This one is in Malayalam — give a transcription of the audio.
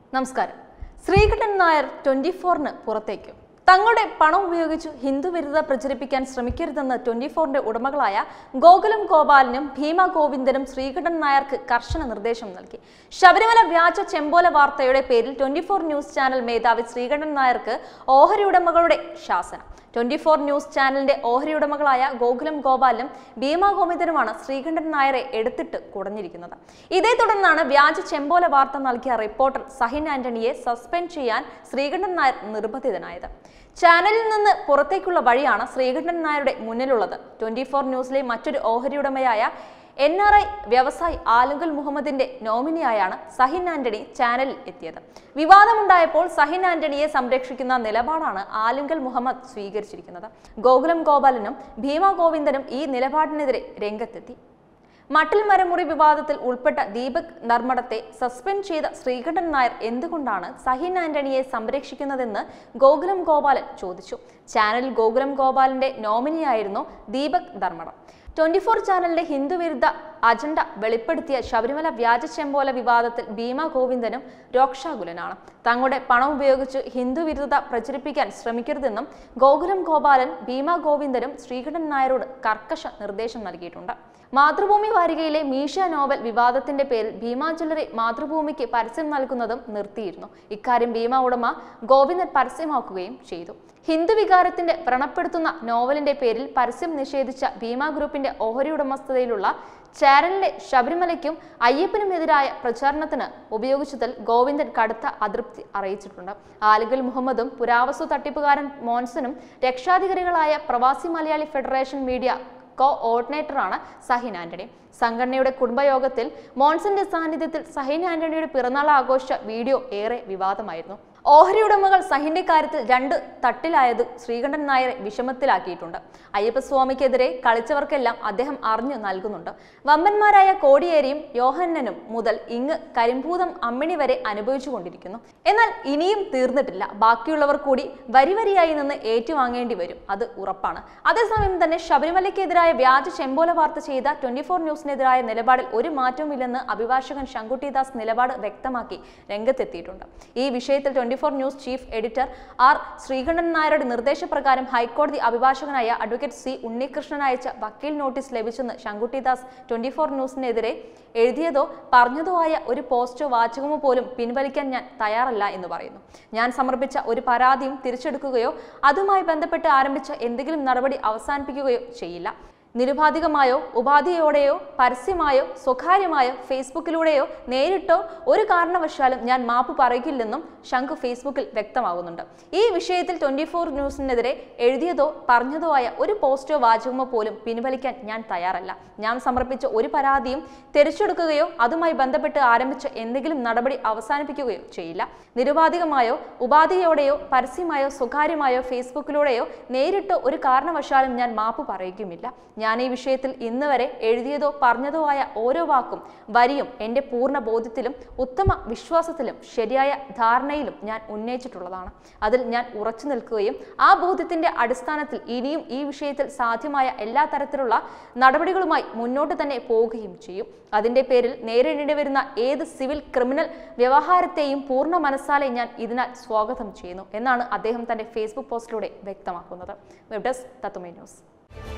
നമസ്കാരം ശ്രീകണ്ഠൻ നായർ ട്വന്റി ഫോറിന് പുറത്തേക്ക് തങ്ങളുടെ പണം ഉപയോഗിച്ച് ഹിന്ദു വിരുദ്ധ പ്രചരിപ്പിക്കാൻ ശ്രമിക്കരുതെന്ന് ട്വന്റി ഫോറിന്റെ ഉടമകളായ ഗോകുലം ഗോപാലനും ഭീമ ഗോവിന്ദനും ശ്രീകണ്ഠൻ നായർക്ക് കർശന നിർദ്ദേശം നൽകി ശബരിമല വ്യാജ ചെമ്പോല വാർത്തയുടെ പേരിൽ ട്വന്റി ഫോർ ന്യൂസ് ചാനൽ മേധാവി ശ്രീകണ്ഠൻ നായർക്ക് ഓഹരി ഉടമകളുടെ ശാസനം ട്വന്റി ഫോർ ന്യൂസ് ചാനലിന്റെ ഓഹരി ഉടമകളായ ഗോകുലം ഗോപാലും ഭീമ ഗോവിന്ദനുമാണ് ശ്രീകണ്ഠൻ നായരെ എടുത്തിട്ട് കുടഞ്ഞിരിക്കുന്നത് ഇതേ തുടർന്നാണ് വ്യാജ ചെമ്പോല വാർത്ത നൽകിയ റിപ്പോർട്ടർ സഹിൻ ആന്റണിയെ സസ്പെൻഡ് ചെയ്യാൻ ശ്രീകണ്ഠൻ നായർ നിർബന്ധിതനായത് ചാനലിൽ നിന്ന് പുറത്തേക്കുള്ള വഴിയാണ് ശ്രീകണ്ഠൻ നായരുടെ മുന്നിലുള്ളത് ട്വന്റി ഫോർ ന്യൂസിലെ മറ്റൊരു ഓഹരി ഉടമയായ എൻ ആർ ഐ വ്യവസായി ആലുങ്കൽ മുഹമ്മദിന്റെ നോമിനിയായാണ് സഹിൻ ആന്റണി ചാനലിൽ എത്തിയത് വിവാദമുണ്ടായപ്പോൾ സഹിൻ ആന്റണിയെ സംരക്ഷിക്കുന്ന നിലപാടാണ് ആലുങ്കൽ മുഹമ്മദ് സ്വീകരിച്ചിരിക്കുന്നത് ഗോകുലം ഗോപാലനും ഭീമ ഗോവിന്ദനും ഈ നിലപാടിനെതിരെ രംഗത്തെത്തി മട്ടിൽ മരമുറി വിവാദത്തിൽ ഉൾപ്പെട്ട ദീപക് നർമ്മടത്തെ സസ്പെൻഡ് ചെയ്ത ശ്രീകണ്ഠൻ നായർ എന്തുകൊണ്ടാണ് സഹിൻ ആന്റണിയെ സംരക്ഷിക്കുന്നതെന്ന് ഗോകുലം ഗോപാലൻ ചോദിച്ചു ചാനലിൽ ഗോകുലം ഗോപാലന്റെ നോമിനിയായിരുന്നു ദീപക് ധർമ്മടം ട്വന്റി ഫോർ ചാനലിന്റെ ഹിന്ദുവിരുദ്ധ അജണ്ട വെളിപ്പെടുത്തിയ ശബരിമല വ്യാജ ചെമ്പോല വിവാദത്തിൽ ഭീമ ഗോവിന്ദനും രോക്ഷാകുലനാണ് തങ്ങളുടെ പണം ഉപയോഗിച്ച് ഹിന്ദുവിരുദ്ധത പ്രചരിപ്പിക്കാൻ ശ്രമിക്കരുതെന്നും ഗോകുലം ഗോപാലൻ ഭീമ ഗോവിന്ദനും ശ്രീകണ്ഠൻ നായരോട് കർക്കശ നിർദ്ദേശം നൽകിയിട്ടുണ്ട് മാതൃഭൂമി വാരികയിലെ മീഷ നോവൽ വിവാദത്തിന്റെ പേരിൽ ഭീമ ജ്വല്ലറി മാതൃഭൂമിക്ക് പരസ്യം നൽകുന്നതും നിർത്തിയിരുന്നു ഇക്കാര്യം ഭീമ ഉടമ ഗോവിന്ദൻ പരസ്യമാക്കുകയും ചെയ്തു ഹിന്ദു വികാരത്തിന്റെ വ്രണപ്പെടുത്തുന്ന നോവലിന്റെ പേരിൽ പരസ്യം നിഷേധിച്ച ഭീമ ഗ്രൂപ്പിന്റെ ഓഹരി ഉടമസ്ഥതയിലുള്ള ചാനലിലെ ശബരിമലയ്ക്കും അയ്യപ്പനുമെതിരായ പ്രചാരണത്തിന് ഉപയോഗിച്ചതിൽ ഗോവിന്ദൻ കടുത്ത അതൃപ്തി അറിയിച്ചിട്ടുണ്ട് ആലുകൽ മുഹമ്മദും പുരാവസ്തു തട്ടിപ്പുകാരൻ മോൻസനും രക്ഷാധികാരികളായ പ്രവാസി മലയാളി ഫെഡറേഷൻ മീഡിയ കോ ഓർഡിനേറ്ററാണ് സഹിൻ ആന്റണി സംഘടനയുടെ കുടുംബയോഗത്തിൽ മോൺസന്റെ സാന്നിധ്യത്തിൽ സഹിൻ ആന്റണിയുടെ പിറന്നാൾ ആഘോഷിച്ച വീഡിയോ ഏറെ വിവാദമായിരുന്നു ഓഹരി ഉടമകൾ സഹിന്റെ കാര്യത്തിൽ രണ്ട് തട്ടിലായത് ശ്രീകണ്ഠൻ നായരെ വിഷമത്തിലാക്കിയിട്ടുണ്ട് അയ്യപ്പസ്വാമിക്കെതിരെ കളിച്ചവർക്കെല്ലാം അദ്ദേഹം അറിഞ്ഞു നൽകുന്നുണ്ട് വമ്പന്മാരായ കോടിയേരിയും യോഹന്നനും മുതൽ ഇങ്ങ് കരിമ്പൂതം അമ്മിണി വരെ അനുഭവിച്ചു കൊണ്ടിരിക്കുന്നു എന്നാൽ ഇനിയും തീർന്നിട്ടില്ല ബാക്കിയുള്ളവർ കൂടി വരി വരിയായി നിന്ന് ഏറ്റുവാങ്ങേണ്ടി വരും അത് ഉറപ്പാണ് അതേസമയം തന്നെ ശബരിമലയ്ക്കെതിരായ വ്യാജ ചെമ്പോല വാർത്ത ചെയ്ത ട്വന്റി ഫോർ ന്യൂസിനെതിരായ നിലപാടിൽ ഒരു മാറ്റവുമില്ലെന്ന് അഭിഭാഷകൻ ശങ്കുട്ടിദാസ് നിലപാട് വ്യക്തമാക്കി രംഗത്തെത്തിയിട്ടുണ്ട് ഈ വിഷയത്തിൽ twenty four news chief editor R Sreekandan നായരുടെ നിർദ്ദേശപ്രകാരം ഹൈക്കോടതി അഭിഭാഷകനായ അഡ്വക്കേറ്റ് സി ഉണ്ണികൃഷ്ണൻ അയച്ച വക്കീൽ നോട്ടീസ് ലഭിച്ചെന്ന് ശങ്കുട്ടിദാസ് ട്വന്റി ഫോർ ന്യൂസിനെതിരെ എഴുതിയതോ പറഞ്ഞതോ ആയ ഒരു പോസ്റ്റോ വാചകമോ പോലും പിൻവലിക്കാൻ ഞാൻ തയ്യാറല്ല എന്ന് പറയുന്നു ഞാൻ സമർപ്പിച്ച ഒരു പരാതിയും തിരിച്ചെടുക്കുകയോ അതുമായി ബന്ധപ്പെട്ട് ആരംഭിച്ച എന്തെങ്കിലും നടപടി അവസാനിപ്പിക്കുകയോ ചെയ്യില്ല നിരുപാധികമായോ ഉപാധിയോടെയോ പരസ്യമായോ സ്വകാര്യമായോ ഫേസ്ബുക്കിലൂടെയോ നേരിട്ടോ ഒരു കാരണവശാലും ഞാൻ മാപ്പ് പറയില്ലെന്നും ശംഖു ഫേസ്ബുക്കിൽ വ്യക്തമാകുന്നുണ്ട് ഈ വിഷയത്തിൽ ട്വന്റി ഫോർ ന്യൂസിനെതിരെ എഴുതിയതോ പറഞ്ഞതോ ആയ ഒരു പോസ്റ്റോ വാചകമോ പോലും പിൻവലിക്കാൻ ഞാൻ തയ്യാറല്ല ഞാൻ സമർപ്പിച്ച ഒരു പരാതിയും തിരിച്ചെടുക്കുകയോ അതുമായി ബന്ധപ്പെട്ട് ആരംഭിച്ച എന്തെങ്കിലും നടപടി അവസാനിപ്പിക്കുകയോ ചെയ്യില്ല നിരുപാധികമായോ ഉപാധിയോടെയോ പരസ്യമായോ സ്വകാര്യമായോ ഫേസ്ബുക്കിലൂടെയോ നേരിട്ടോ ഒരു കാരണവശാലും ഞാൻ മാപ്പ് പറയുകയുമില്ല ഞാൻ ഈ വിഷയത്തിൽ ഇന്ന് വരെ എഴുതിയതോ പറഞ്ഞതോ ആയ ഓരോ വാക്കും വരിയും എൻ്റെ പൂർണ്ണ ബോധ്യത്തിലും ഉത്തമ വിശ്വാസത്തിലും ശരിയായ ധാരണയിലും ഞാൻ ഉന്നയിച്ചിട്ടുള്ളതാണ് അതിൽ ഞാൻ ഉറച്ചു നിൽക്കുകയും ആ ബോധ്യത്തിന്റെ അടിസ്ഥാനത്തിൽ ഇനിയും ഈ വിഷയത്തിൽ സാധ്യമായ എല്ലാ തരത്തിലുള്ള നടപടികളുമായി മുന്നോട്ട് തന്നെ പോവുകയും ചെയ്യും അതിന്റെ പേരിൽ നേരിടേണ്ടി വരുന്ന ഏത് സിവിൽ ക്രിമിനൽ വ്യവഹാരത്തെയും പൂർണ്ണ മനസ്സാലെ ഞാൻ ഇതിനാൽ സ്വാഗതം ചെയ്യുന്നു എന്നാണ് അദ്ദേഹം തന്റെ ഫേസ്ബുക്ക് പോസ്റ്റിലൂടെ വ്യക്തമാക്കുന്നത് വെബ് ഡെസ്ക് തത്തുമൈ ന്യൂസ്